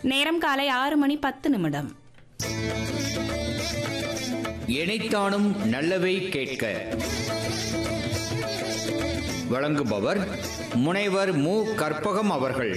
நேரம் காலை ஆறு மணி பத்து நிமிடம் இணைத்தானும் நல்லவை கேட்க வழங்குபவர் முனைவர் மு கற்பகம் அவர்கள்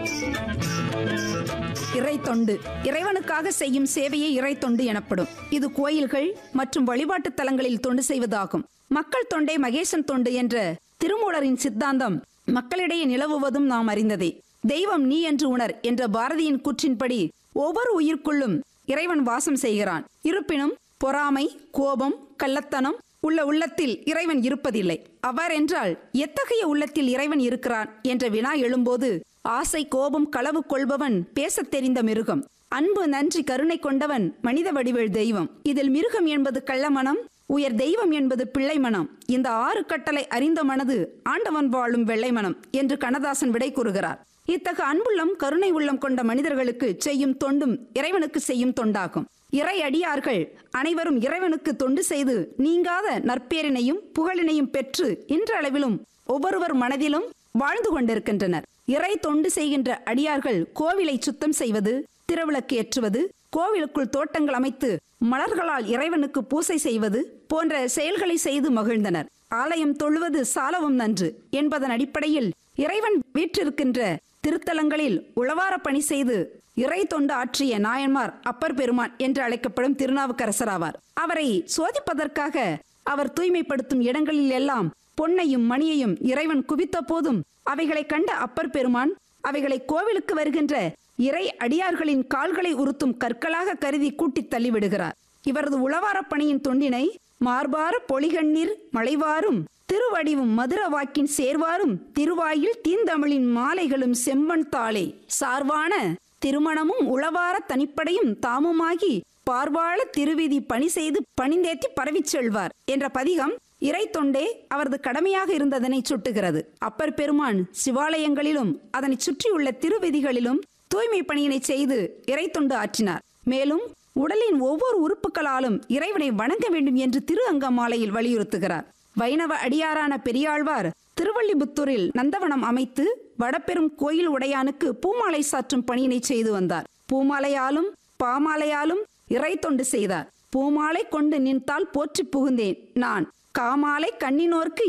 இறை தொண்டு இறைவனுக்காக செய்யும் சேவையே இறை தொண்டு எனப்படும் இது கோயில்கள் மற்றும் வழிபாட்டுத் தலங்களில் தொண்டு செய்வதாகும் மக்கள் தொண்டே மகேசன் தொண்டு என்ற திருமூலரின் சித்தாந்தம் மக்களிடையே நிலவுவதும் நாம் அறிந்ததே தெய்வம் நீ என்று உணர் என்ற பாரதியின் கூற்றின்படி ஒவ்வொரு உயிர்க்குள்ளும் இறைவன் வாசம் செய்கிறான் இருப்பினும் பொறாமை கோபம் கள்ளத்தனம் உள்ள உள்ளத்தில் இறைவன் இருப்பதில்லை அவ்வாறென்றால் எத்தகைய உள்ளத்தில் இறைவன் இருக்கிறான் என்ற வினா எழும்போது ஆசை கோபம் களவு கொள்பவன் பேசத் தெரிந்த மிருகம் அன்பு நன்றி கருணை கொண்டவன் மனித வடிவேல் தெய்வம் இதில் மிருகம் என்பது கள்ளமனம் உயர் தெய்வம் என்பது பிள்ளை மனம் இந்த ஆறு கட்டளை அறிந்த மனது ஆண்டவன் வாழும் வெள்ளை மனம் என்று கண்ணதாசன் விடை கூறுகிறார் இத்தகு அன்புள்ளம் கருணை உள்ளம் கொண்ட மனிதர்களுக்கு செய்யும் தொண்டும் இறைவனுக்கு செய்யும் தொண்டாகும் இறை அடியார்கள் அனைவரும் இறைவனுக்கு தொண்டு செய்து நீங்காத நற்பேரினையும் புகழினையும் பெற்று இன்றளவிலும் ஒவ்வொருவர் மனதிலும் வாழ்ந்து கொண்டிருக்கின்றனர் இறை தொண்டு செய்கின்ற அடியார்கள் கோவிலை சுத்தம் செய்வது திருவிளக்கு ஏற்றுவது கோவிலுக்குள் தோட்டங்கள் அமைத்து மலர்களால் இறைவனுக்கு பூசை செய்வது போன்ற செயல்களை செய்து மகிழ்ந்தனர் ஆலயம் தொழுவது சாலவும் நன்று என்பதன் அடிப்படையில் இறைவன் வீற்றிருக்கின்ற திருத்தலங்களில் உளவார பணி செய்து இறை தொண்டு ஆற்றிய நாயன்மார் அப்பர் பெருமான் என்று அழைக்கப்படும் திருநாவுக்கரசர் ஆவார் அவரை சோதிப்பதற்காக அவர் தூய்மைப்படுத்தும் இடங்களில் எல்லாம் பொன்னையும் மணியையும் இறைவன் குவித்த போதும் அவைகளை கண்ட அப்பர் பெருமான் அவைகளை கோவிலுக்கு வருகின்ற இறை அடியார்களின் கால்களை உறுத்தும் கற்களாக கருதி கூட்டித் தள்ளிவிடுகிறார் இவரது உளவாரப் பணியின் தொண்டினை மார்பார பொலிகண்ணீர் மலைவாரும் திருவடிவும் மதுர வாக்கின் சேர்வாரும் திருவாயில் தீந்தமிழின் மாலைகளும் செம்மண் தாளே சார்வான திருமணமும் உளவார தனிப்படையும் தாமுமாகி பார்வாள திருவிதி பணி செய்து பணிந்தேத்தி பரவிச் செல்வார் என்ற பதிகம் இறை தொண்டே அவரது கடமையாக இருந்ததனை சுட்டுகிறது அப்பர் பெருமான் சிவாலயங்களிலும் அதனை சுற்றியுள்ள திருவிதிகளிலும் தூய்மை பணியினை செய்து இறை தொண்டு ஆற்றினார் மேலும் உடலின் ஒவ்வொரு உறுப்புகளாலும் இறைவனை வணங்க வேண்டும் என்று திரு அங்கமாலையில் வலியுறுத்துகிறார் வைணவ அடியாரான பெரியாழ்வார் திருவள்ளிபுத்தூரில் நந்தவனம் அமைத்து வடபெரும் கோயில் உடையானுக்கு பூமாலை சாற்றும் பணியினை செய்து வந்தார் பூமாலையாலும் பாமாலையாலும் இறை தொண்டு செய்தார் பூமாலை கொண்டு நின்றால் போற்றி புகுந்தேன் நான் காமாலை கண்ணினோர்க்கு